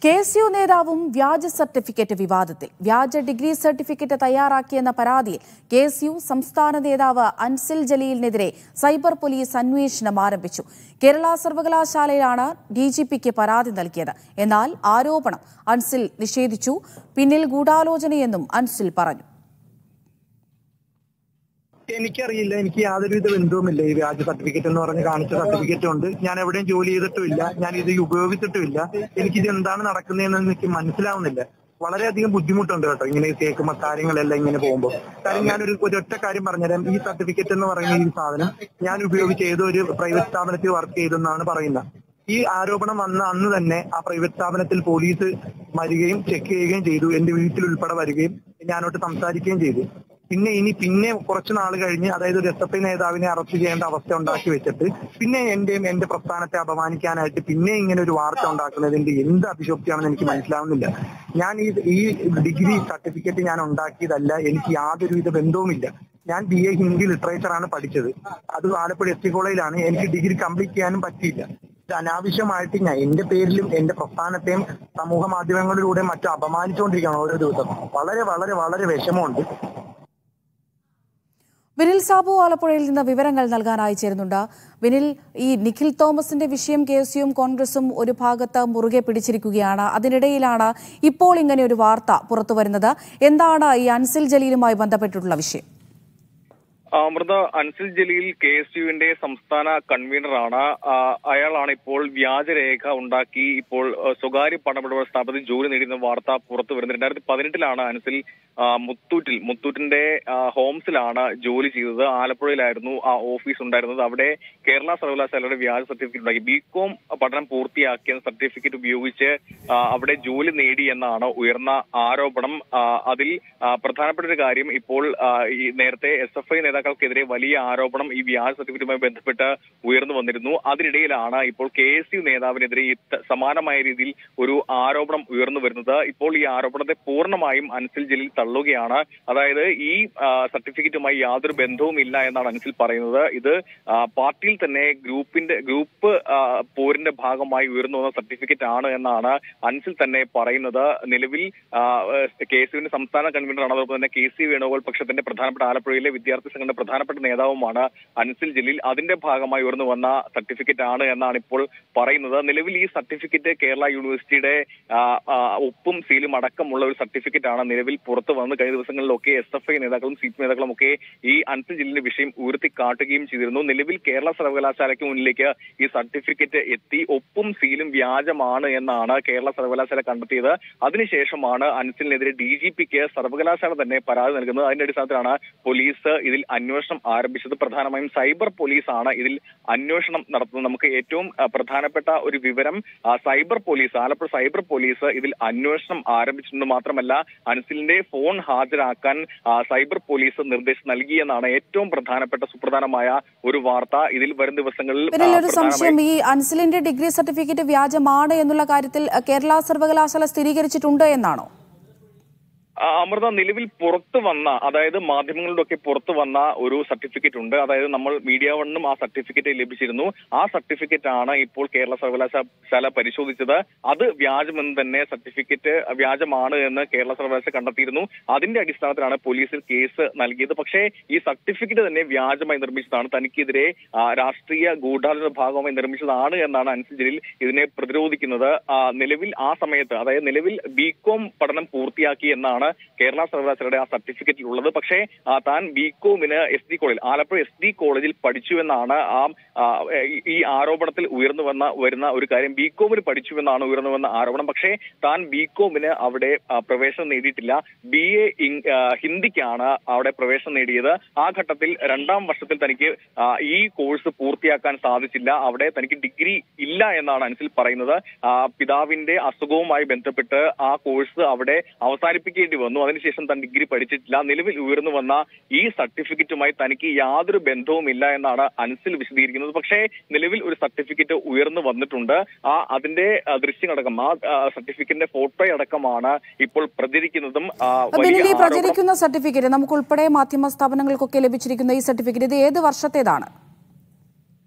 K S U നേതാവും വ്യാജ certificate വിവാദത്തിൽ വ്യാജ ഡിഗ്രി സർട്ടിഫിക്കറ്റ് തയ്യാറാക്കിയെന്ന പരാതിയിൽ കെ എസ് യു സംസ്ഥാന നേതാവ് അൻസിൽ ജലീലിനെതിരെ സൈബർ പോലീസ് അന്വേഷണം ആരംഭിച്ചു കേരള സർവകലാശാലയിലാണ് ഡിജിപിക്ക് പരാതി നൽകിയത് എന്നാൽ ആരോപണം അൻസിൽ നിഷേധിച്ചു പിന്നിൽ ഗൂഢാലോചനയെന്നും അൻസിൽ പറഞ്ഞു എനിക്കറിയില്ല എനിക്ക് യാതൊരുവിധ ബന്ധവുമില്ല ഈ വ്യാജ സർട്ടിഫിക്കറ്റ് എന്ന് പറഞ്ഞ് കാണിച്ച സർട്ടിഫിക്കറ്റ് ഉണ്ട് ഞാൻ എവിടെയും ജോലി ചെയ്തിട്ടുമില്ല ഞാൻ ഇത് ഉപയോഗിച്ചിട്ടുമില്ല എനിക്കിത് എന്താണ് നടക്കുന്നതെന്ന് എനിക്ക് മനസ്സിലാവുന്നില്ല വളരെയധികം ബുദ്ധിമുട്ടുണ്ട് കേട്ടോ ഇങ്ങനെ കേൾക്കുമ്പോൾ കാര്യങ്ങളെല്ലാം ഇങ്ങനെ പോകുമ്പോൾ കാര്യം ഞാനൊരു ഒരൊറ്റ കാര്യം പറഞ്ഞുതരാം ഈ സർട്ടിഫിക്കറ്റ് എന്ന് പറയുന്ന ഈ സാധനം ഞാൻ ഉപയോഗിച്ച് ഏതോ ഒരു പ്രൈവറ്റ് സ്ഥാപനത്തിൽ വർക്ക് ചെയ്തെന്നാണ് പറയുന്നത് ഈ ആരോപണം വന്ന അന്ന് തന്നെ ആ പ്രൈവറ്റ് സ്ഥാപനത്തിൽ പോലീസ് വരികയും ചെക്ക് ചെയ്യുകയും ചെയ്തു എന്റെ വീട്ടിൽ ഉൾപ്പെടെ വരികയും ഞാനോട്ട് സംസാരിക്കുകയും ചെയ്തു പിന്നെ ഇനി പിന്നെ കുറച്ച് നാൾ കഴിഞ്ഞ് അതായത് ഒരു എസ് എഫ് ഐ നേതാവിനെ അറസ്റ്റ് ചെയ്യേണ്ട അവസ്ഥ ഉണ്ടാക്കി വെച്ചിട്ട് പിന്നെ എന്റെയും എന്റെ പ്രസ്ഥാനത്തെ അപമാനിക്കാനായിട്ട് പിന്നെ ഇങ്ങനെ ഒരു വാർത്ത ഉണ്ടാക്കുന്നതിന്റെ എന്ത് അഭിശോക്തിയാണെന്ന് എനിക്ക് മനസ്സിലാവുന്നില്ല ഞാൻ ഈ ഈ ഡിഗ്രി സർട്ടിഫിക്കറ്റ് ഞാൻ ഉണ്ടാക്കിയതല്ല എനിക്ക് യാതൊരുവിധ ബന്ധവുമില്ല ഞാൻ ബി എ ഹിന്ദി ലിറ്ററേച്ചർ ആണ് പഠിച്ചത് അത് ആലപ്പുഴ എസ് ടി കോളേജിലാണ് എനിക്ക് ഡിഗ്രി കംപ്ലീറ്റ് ചെയ്യാനും പറ്റിയില്ല ഇത് അനാവശ്യമായിട്ട് ഞാൻ എന്റെ പേരിലും എന്റെ പ്രസ്ഥാനത്തെയും സമൂഹ മാധ്യമങ്ങളിലൂടെ മറ്റും അപമാനിച്ചുകൊണ്ടിരിക്കുകയാണ് ഓരോ ദിവസം വളരെ വളരെ വളരെ വിഷമമുണ്ട് വിനിൽ സാബു ആലപ്പുഴയിൽ നിന്ന് വിവരങ്ങൾ നൽകാനായി ചേരുന്നുണ്ട് വിനിൽ ഈ നിഖിൽ തോമസിന്റെ വിഷയം കെ എസ് യുവും കോൺഗ്രസും ഒരു ഭാഗത്ത് മുറുകെ പിടിച്ചിരിക്കുകയാണ് അതിനിടയിലാണ് ഇപ്പോൾ ഇങ്ങനെ ഒരു വാർത്ത പുറത്തുവരുന്നത് എന്താണ് ഈ അൻസിൽ ജലീലുമായി ബന്ധപ്പെട്ടിട്ടുള്ള വിഷയം അമൃത അൻസിൽ ജലീൽ കെ എസ് യുവിന്റെ സംസ്ഥാന കൺവീനറാണ് ആ, അയാളാണ് ഇപ്പോൾ വ്യാജരേഖ ഉണ്ടാക്കി ഇപ്പോൾ ആ, സ്വകാര്യ പണമിടപാട് സ്ഥാപനത്തിൽ ജോലി നേടിയെന്ന വാർത്ത പുറത്തു വരുന്നത് രണ്ടായിരത്തി പതിനെട്ടിലാണ് അൻസിൽ ആ, മുത്തൂറ്റിൽ മുത്തൂറ്റിന്റെ ആ, ഹോംസിലാണ് ജോലി ചെയ്തത് ആലപ്പുഴയിലായിരുന്നു ആ ഓഫീസ് ഉണ്ടായിരുന്നത് അവിടെ കേരള സർവകലാശാലയുടെ വ്യാജ സർട്ടിഫിക്കറ്റ് ഉണ്ടാക്കി ബികോം പഠനം പൂർത്തിയാക്കിയ സർട്ടിഫിക്കറ്റ് ഉപയോഗിച്ച് ആ, അവിടെ ജോലി നേടി എന്നാണ് ഉയർന്ന ആരോപണം ആ, അതിൽ ആ, പ്രധാനപ്പെട്ട ഒരു കാര്യം ഇപ്പോൾ ആ, ഈ നേരത്തെ എസ് എഫ് ഐ നേതാക്കൾക്കെതിരെ വലിയ ആരോപണം ഈ വ്യാജ സർട്ടിഫിക്കറ്റുമായി ബന്ധപ്പെട്ട് ഉയർന്നു വന്നിരുന്നു അതിനിടയിലാണ് ഇപ്പോൾ കെ എസ് യു നേതാവിനെതിരെ ഇത്ത- സമാനമായ രീതിയിൽ ഒരു ആരോപണം ഉയർന്നു വരുന്നത് ഇപ്പോൾ ഈ ആരോപണത്തെ പൂർണ്ണമായും അൻസിൽ ജലീൽ തള്ളുകയാണ് അതായത് ഈ ആ, സർട്ടിഫിക്കറ്റുമായി യാതൊരു ബന്ധവും ഇല്ല എന്നാണ് അൻസിൽ പറയുന്നത് ഇത് ആ, പാർട്ടിയിൽ തന്നെ ഗ്രൂപ്പിന്റെ ഗ്രൂപ്പ് ആ, പോരിന്റെ ഭാഗമായി ഉയർന്നു വന്ന സർട്ടിഫിക്കറ്റ് ആണ് എന്നാണ് അൻസിൽ തന്നെ പറയുന്നത് നിലവിൽ കെ എസ് യുവിന്റെ സംസ്ഥാന കൺവീനറാണ് അതോടൊപ്പം തന്നെ കെ സി വേണുഗോപാൽ പക്ഷത്തിന്റെ പ്രധാനപ്പെട്ട ആലപ്പുഴയിലെ വിദ്യാർത്ഥി സംഘടന പ്രധാനപ്പെട്ട നേതാവുമാണ് അൻസിൽ ജലീൽ അതിന്റെ ഭാഗമായി ഉയർന്നു വന്ന സർട്ടിഫിക്കറ്റ് ആണ് എന്നാണ് ഇപ്പോൾ പറയുന്നത് നിലവിൽ ഈ സർട്ടിഫിക്കറ്റ് കേരള യൂണിവേഴ്സിറ്റിയുടെ ആ, ആ, ഒപ്പും സീലും അടക്കമുള്ള ഒരു സർട്ടിഫിക്കറ്റ് ആണ് നിലവിൽ പുറത്തു വന്ന് കഴിഞ്ഞ ദിവസങ്ങളിലൊക്കെ എസ് എഫ് ഐ നേതാക്കളും സി പി നേതാക്കളും ഒക്കെ ഈ അൻസിൽ ജലീലിന്റെ വിഷയം ഉയർത്തിക്കാട്ടുകയും ചെയ്തിരുന്നു നിലവിൽ കേരള സർവകലാശാലയ്ക്ക് മുന്നിലേക്ക് ഈ സർട്ടിഫിക്കറ്റ് എത്തി ഒപ്പും സീലും വ്യാജമാണ് എന്നാണ് കേരള സർവകലാശാല കണ്ടെത്തിയത് അതിനുശേഷമാണ് അൻസിലിനെതിരെ ഡി ജി പിക്ക് സർവകലാശാല തന്നെ പരാതി നൽകുന്നത് അതിന്റെ അടിസ്ഥാനത്തിലാണ് പോലീസ് ഇതിൽ അന്വേഷണം ആരംഭിച്ചത് പ്രധാനമായും സൈബർ പോലീസാണ് ഇതിൽ അന്വേഷണം നടത്തുന്നത് നമുക്ക് ഏറ്റവും ആ, പ്രധാനപ്പെട്ട ഒരു വിവരം ആ, cyber police Alappuzha cyber police ഇതിൽ അന്വേഷണം ആരംഭിച്ചിട്ടുണ്ട് മാത്രമല്ല അൻസിലിന്റെ ഫോൺ ഹാജരാക്കാൻ ആ, സൈബർ പോലീസ് നിർദ്ദേശം നൽകിയെന്നാണ് ഏറ്റവും പ്രധാനപ്പെട്ട സുപ്രധാനമായ ഒരു വാർത്ത ഇതിൽ വരും ദിവസങ്ങളിൽ ആ, ഇതിൽ ഒരു പ്രധാനമായും സംശയം ഈ അൻസിലിന്റെ ഡിഗ്രി സർട്ടിഫിക്കറ്റ് വ്യാജമാണ് എന്നുള്ള കാര്യത്തിൽ അഹ്, കേരള സർവകലാശാല സ്ഥിരീകരിച്ചിട്ടുണ്ട് എന്നാണോ ആ, അമൃത നിലവിൽ പുറത്തു വന്ന അതായത് മാധ്യമങ്ങളിലൊക്കെ പുറത്തു വന്ന ഒരു സർട്ടിഫിക്കറ്റ് ഉണ്ട് അതായത് നമ്മൾ മീഡിയ വണ്ണും ആ സർട്ടിഫിക്കറ്റ് ലഭിച്ചിരുന്നു ആ സർട്ടിഫിക്കറ്റ് ആണ് ഇപ്പോൾ കേരള സർവകലാശാല പരിശോധിച്ചത് അത് വ്യാജമെന്ന് തന്നെ സർട്ടിഫിക്കറ്റ് വ്യാജമാണ് എന്ന് കേരള സർവകലാശാല കണ്ടെത്തിയിരുന്നു അതിന്റെ അടിസ്ഥാനത്തിലാണ് പോലീസിൽ കേസ് നൽകിയത് പക്ഷേ ഈ സർട്ടിഫിക്കറ്റ് തന്നെ വ്യാജമായി നിർമ്മിച്ചതാണ് തനിക്കെതിരെ ആ, രാഷ്ട്രീയ ഗൂഢാലോചന ഭാഗമായി നിർമ്മിച്ചതാണ് എന്നാണ് അൻസിൽ ജലീൽ ഇതിനെ പ്രതിരോധിക്കുന്നത് ആ, നിലവിൽ ആ സമയത്ത് അതായത് നിലവിൽ ബികോം പഠനം പൂർത്തിയാക്കി എന്നാണ് കേരള സർവകലാശാലയുടെ ആ സർട്ടിഫിക്കറ്റിൽ ഉള്ളത് പക്ഷേ ആ, താൻ ബികോമിന് എസ് ഡി കോളേജിൽ ആലപ്പുഴ എസ് ഡി കോളേജിൽ പഠിച്ചു എന്നാണ് ആ ആ, ഈ- ഈ ആരോപണത്തിൽ ഉയർന്നു വന്ന വരുന്ന ഒരു കാര്യം ബികോമിന് പഠിച്ചു എന്നാണ് ഉയർന്നു വന്ന ആരോപണം പക്ഷേ താൻ ബികോമിന് അവിടെ ആ, പ്രവേശനം നേടിയിട്ടില്ല ബി എ ഹിന്ദിക്കാണ് അവിടെ പ്രവേശനം നേടിയത് ആ ഘട്ടത്തിൽ രണ്ടാം വർഷത്തിൽ തനിക്ക് ആ, ഈ കോഴ്സ് പൂർത്തിയാക്കാൻ സാധിച്ചില്ല അവിടെ തനിക്ക് ഡിഗ്രി ഇല്ല എന്നാണ് അൻസിൽ പറയുന്നത് ആ, പിതാവിന്റെ അസുഖവുമായി ബന്ധപ്പെട്ട് ആ കോഴ്സ് അവിടെ അവസാനിപ്പിക്കേണ്ടി വന്നു അതിനുശേഷം താൻ ഡിഗ്രി പഠിച്ചിട്ടില്ല നിലവിൽ ഉയർന്നു വന്ന ഈ സർട്ടിഫിക്കറ്റുമായി തനിക്ക് യാതൊരു ബന്ധവുമില്ല എന്നാണ് അൻസിൽ വിശദീകരിക്കുന്നത് പക്ഷേ നിലവിൽ ഒരു സർട്ടിഫിക്കറ്റ് ഉയർന്നു വന്നിട്ടുണ്ട് ആ അതിന്റെ ആ, ദൃശ്യങ്ങളടക്കം ആ ആ, സർട്ടിഫിക്കറ്റിന്റെ ഫോട്ടോ അടക്കമാണ് ഇപ്പോൾ പ്രചരിക്കുന്നതും ആ, വലിയ ബിനിൽ ഈ ആരോപണം പ്രചരിക്കുന്ന സർട്ടിഫിക്കറ്റ് നമുക്ക് ഉൾപ്പെടെ മാധ്യമ സ്ഥാപനങ്ങൾക്കൊക്കെ ലഭിച്ചിരിക്കുന്ന ഈ സർട്ടിഫിക്കറ്റ് ഇത് ഏത് വർഷത്തേതാണ്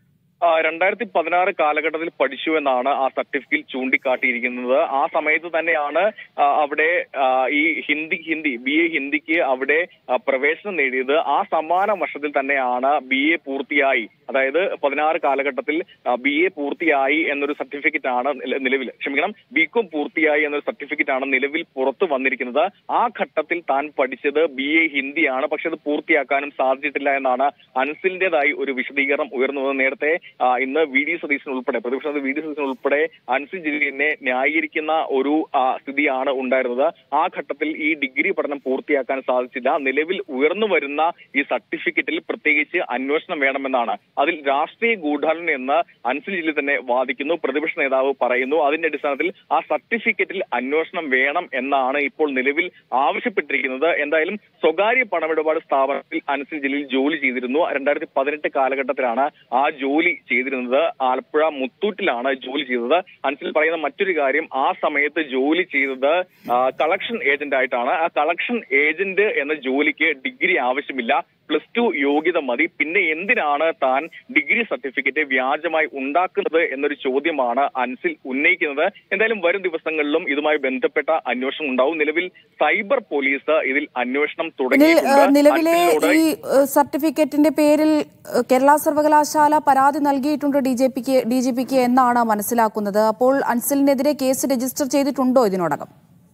രണ്ടായിരത്തി പതിനാറ് കാലഘട്ടത്തിൽ പഠിച്ചു എന്നാണ് ആ സർട്ടിഫിക്കറ്റ് ചൂണ്ടിക്കാട്ടിയിരിക്കുന്നത് ആ സമയത്ത് തന്നെയാണ് ആ, അവിടെ ആ, ഈ ഹിന്ദി ഹിന്ദി ബി എ ഹിന്ദിക്ക് അവിടെ ആ, പ്രവേശനം നേടിയത് ആ സമാന വർഷത്തിൽ തന്നെയാണ് ബി എ പൂർത്തിയായി അതായത് പതിനാറ് കാലഘട്ടത്തിൽ ബി എ പൂർത്തിയായി എന്നൊരു സർട്ടിഫിക്കറ്റ് ആണ് നില- നിലവിൽ ക്ഷമിക്കണം ബികോം പൂർത്തിയായി എന്നൊരു സർട്ടിഫിക്കറ്റ് ആണ് നിലവിൽ പുറത്തു വന്നിരിക്കുന്നത് ആ ഘട്ടത്തിൽ താൻ പഠിച്ചത് ബി എ ഹിന്ദിയാണ് പക്ഷെ അത് പൂർത്തിയാക്കാനും സാധിച്ചിട്ടില്ല എന്നാണ് അൻസിലിന്റേതായി ഒരു വിശദീകരണം ഉയർന്നു വന്നത് നേരത്തെ ആ, ഇന്ന് വി ഡി സതീശൻ ഉൾപ്പെടെ പ്രതിപക്ഷ നേതാവ് വി ഡി സതീശൻ ഉൾപ്പെടെ അൻസിൽ ജലീലിനെ ന്യായീകരിക്കുന്ന ഒരു ആ, സ്ഥിതിയാണ് ഉണ്ടായിരുന്നത് ആ ഘട്ടത്തിൽ ഈ ഡിഗ്രി പഠനം പൂർത്തിയാക്കാൻ സാധിച്ചില്ല നിലവിൽ ഉയർന്നു വരുന്ന ഈ സർട്ടിഫിക്കറ്റിൽ പ്രത്യേകിച്ച് അന്വേഷണം വേണമെന്നാണ് അതിൽ രാഷ്ട്രീയ ഗൂഢാലോചന എന്ന് അൻസിൽ ജലീൽ തന്നെ വാദിക്കുന്നു പ്രതിപക്ഷ നേതാവ് പറയുന്നു അതിന്റെ അടിസ്ഥാനത്തിൽ ആ സർട്ടിഫിക്കറ്റിൽ അന്വേഷണം വേണം എന്നാണ് ഇപ്പോൾ നിലവിൽ ആവശ്യപ്പെട്ടിരിക്കുന്നത് എന്തായാലും സ്വകാര്യ പണമിടപാട് സ്ഥാപനത്തിൽ അൻസിൽ ജലീൽ ജോലി ചെയ്തിരുന്നു രണ്ടായിരത്തി പതിനെട്ട് കാലഘട്ടത്തിലാണ് ആ ജോലി ചെയ്തിരുന്നത് ആലപ്പുഴ മുത്തൂറ്റിലാണ് ജോലി ചെയ്തത് അൻസിൽ പറയുന്ന മറ്റൊരു കാര്യം ആ സമയത്ത് ജോലി ചെയ്തത് ആ, കളക്ഷൻ ഏജന്റ് ആയിട്ടാണ് ആ കളക്ഷൻ ഏജന്റ് എന്ന ജോലിക്ക് ഡിഗ്രി ആവശ്യമില്ല പ്ലസ് ടു യോഗ്യത മതി പിന്നെ എന്തിനാണ് താൻ ഡിഗ്രി സർട്ടിഫിക്കറ്റ് വ്യാജമായി ഉണ്ടാക്കുന്നത് എന്നൊരു ചോദ്യമാണ് അൻസിൽ ഉന്നയിക്കുന്നത് എന്തായാലും വരും ദിവസങ്ങളിലും ഇതുമായി ബന്ധപ്പെട്ട അന്വേഷണം ഉണ്ടാവും നിലവിൽ സൈബർ പോലീസ് ഇതിൽ അന്വേഷണം ഇതിൽ തുടങ്ങിയിട്ടുണ്ട് ഏഹ്, നിലവിലെ അൻസിലിനോട് ഈ ഏഹ്, സർട്ടിഫിക്കറ്റിന്റെ പേരിൽ ഏഹ്, കേരള സർവകലാശാല പരാതി നൽകിയിട്ടുണ്ട് ഡി ജെ പിക്ക് ഡി ജി പിക്ക് എന്നാണ് മനസ്സിലാക്കുന്നത് അപ്പോൾ അൻസിലിനെതിരെ കേസ് രജിസ്റ്റർ ചെയ്തിട്ടുണ്ടോ ഇതിനോടകം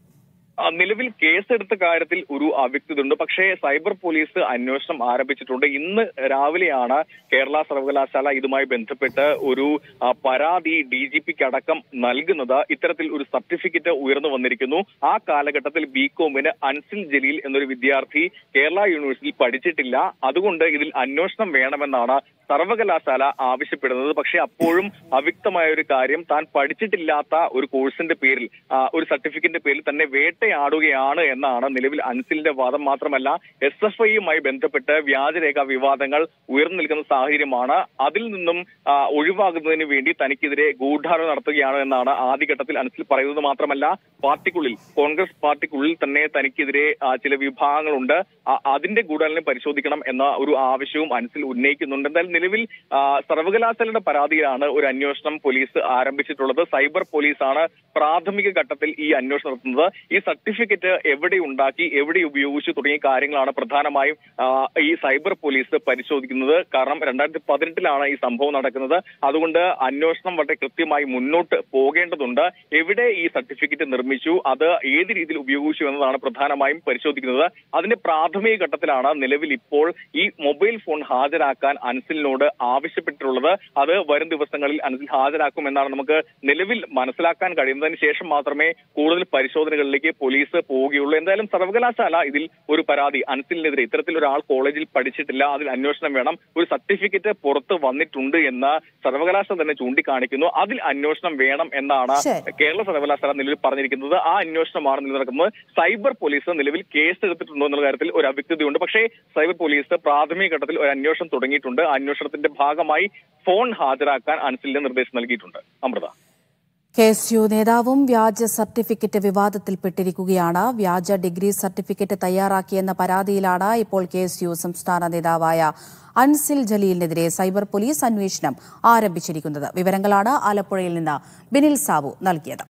ആ, നിലവിൽ കേസെടുത്ത കാര്യത്തിൽ ഒരു അവ്യക്തതയുണ്ട് പക്ഷേ സൈബർ പോലീസ് അന്വേഷണം ആരംഭിച്ചിട്ടുണ്ട് ഇന്ന് രാവിലെയാണ് കേരള സർവകലാശാല ഇതുമായി ബന്ധപ്പെട്ട് ഒരു ആ, പരാതി ഡി ജി പിക്ക് അടക്കം നൽകുന്നത് ഇത്തരത്തിൽ ഒരു സർട്ടിഫിക്കറ്റ് ഉയർന്നു വന്നിരിക്കുന്നു ആ കാലഘട്ടത്തിൽ ബി കോമിന് അൻസിൽ ജലീൽ എന്നൊരു വിദ്യാർത്ഥി കേരള യൂണിവേഴ്സിറ്റിയിൽ പഠിച്ചിട്ടില്ല അതുകൊണ്ട് ഇതിൽ അന്വേഷണം വേണമെന്നാണ് സർവകലാശാല ആവശ്യപ്പെടുന്നത് പക്ഷേ അപ്പോഴും അവ്യക്തമായ ഒരു കാര്യം താൻ പഠിച്ചിട്ടില്ലാത്ത ഒരു കോഴ്സിന്റെ പേരിൽ ആ, ഒരു സർട്ടിഫിക്കറ്റിന്റെ പേരിൽ തന്നെ വേട്ടയാടുകയാണ് എന്നാണ് നിലവിൽ അൻസിലിന്റെ വാദം മാത്രമല്ല എസ് എഫ് ഐയുമായി ബന്ധപ്പെട്ട് വ്യാജരേഖ വിവാദങ്ങൾ ഉയർന്നു നിൽക്കുന്ന സാഹചര്യമാണ് അതിൽ നിന്നും ആ, ഒഴിവാകുന്നതിന് വേണ്ടി തനിക്കെതിരെ ഗൂഢാലോചന നടത്തുകയാണ് എന്നാണ് ആദ്യഘട്ടത്തിൽ അൻസിൽ പറയുന്നത് മാത്രമല്ല പാർട്ടിക്കുള്ളിൽ കോൺഗ്രസ് പാർട്ടിക്കുള്ളിൽ തന്നെ തനിക്കെതിരെ ആ, ചില വിഭാഗങ്ങളുണ്ട് ആ, അതിന്റെ ഗൂഢാലോചന പരിശോധിക്കണം എന്ന ഒരു ആവശ്യവും അൻസിൽ ഉന്നയിക്കുന്നുണ്ട് എന്തായാലും നിലവിൽ ആ, സർവകലാശാലയുടെ പരാതിയിലാണ് ഒരു അന്വേഷണം പോലീസ് ആരംഭിച്ചിട്ടുള്ളത് സൈബർ പോലീസാണ് പ്രാഥമിക ഘട്ടത്തിൽ ഈ അന്വേഷണം നടത്തുന്നത് ഈ സർട്ടിഫിക്കറ്റ് എവിടെ ഉണ്ടാക്കി എവിടെ ഉപയോഗിച്ചു തുടങ്ങിയ കാര്യങ്ങളാണ് പ്രധാനമായും ആ, ഈ സൈബർ പോലീസ് പരിശോധിക്കുന്നത് കാരണം രണ്ടായിരത്തി പതിനെട്ടിലാണ് ഈ സംഭവം നടക്കുന്നത് അതുകൊണ്ട് അന്വേഷണം വളരെ കൃത്യമായി മുന്നോട്ട് പോകേണ്ടതുണ്ട് എവിടെ ഈ സർട്ടിഫിക്കറ്റ് നിർമ്മിച്ചു അത് ഏത് രീതിയിൽ ഉപയോഗിച്ചു എന്നതാണ് പ്രധാനമായും പരിശോധിക്കുന്നത് അതിന്റെ പ്രാഥമിക ഘട്ടത്തിലാണ് നിലവിൽ ഇപ്പോൾ ഈ മൊബൈൽ ഫോൺ ഹാജരാക്കാൻ അൻസിലിനോട് ആവശ്യപ്പെട്ടിട്ടുള്ളത് അത് വരും ദിവസങ്ങളിൽ അൻസിൽ ഹാജരാക്കുമെന്നാണ് നമുക്ക് നിലവിൽ മനസ്സിലാക്കാൻ കഴിയുന്നതിന് ശേഷം മാത്രമേ കൂടുതൽ പരിശോധനകളിലേക്ക് പോലീസ് പോവുകയുള്ളൂ എന്തായാലും സർവകലാശാല ഇതിൽ ഒരു പരാതി അൻസിലിനെതിരെ ഇത്തരത്തിൽ ഒരാൾ കോളേജിൽ പഠിച്ചിട്ടില്ല അതിൽ അന്വേഷണം വേണം ഒരു സർട്ടിഫിക്കറ്റ് പുറത്ത് വന്നിട്ടുണ്ട് എന്ന് സർവകലാശാല തന്നെ ചൂണ്ടിക്കാണിക്കുന്നു അതിൽ അന്വേഷണം വേണം എന്നാണ് ശരി. കേരള സർവകലാശാല നിലവിൽ പറഞ്ഞിരിക്കുന്നത് ആ അന്വേഷണമാണ് നിലവിൽ നടക്കുന്നത് സൈബർ പോലീസ് നിലവിൽ കേസ് എടുത്തിട്ടുണ്ടോ എന്നുള്ള കാര്യത്തിൽ ഒരു അവ്യക്തതയുണ്ട് പക്ഷേ സൈബർ പോലീസ് പ്രാഥമിക ഘട്ടത്തിൽ ഒരു അന്വേഷണം തുടങ്ങിയിട്ടുണ്ട് ആ അന്വേഷണത്തിന്റെ ഭാഗമായി ഫോൺ ഹാജരാക്കാൻ അൻസിലിന് നിർദ്ദേശം നൽകിയിട്ടുണ്ട് അമൃത കെ എസ് യു നേതാവും വ്യാജ സർട്ടിഫിക്കറ്റ് വിവാദത്തിൽപ്പെട്ടിരിക്കുകയാണ് വ്യാജ ഡിഗ്രി സർട്ടിഫിക്കറ്റ് തയ്യാറാക്കിയെന്ന പരാതിയിലാണ് ഇപ്പോൾ കെ എസ് യു സംസ്ഥാന നേതാവായ അൻസിൽ ജലീലിനെതിരെ സൈബർ പോലീസ് അന്വേഷണം ആരംഭിച്ചിരിക്കുന്നത് വിവരങ്ങളാണ് ആലപ്പുഴയിൽ നിന്ന് ബിനിൽ സാബു നൽകിയത്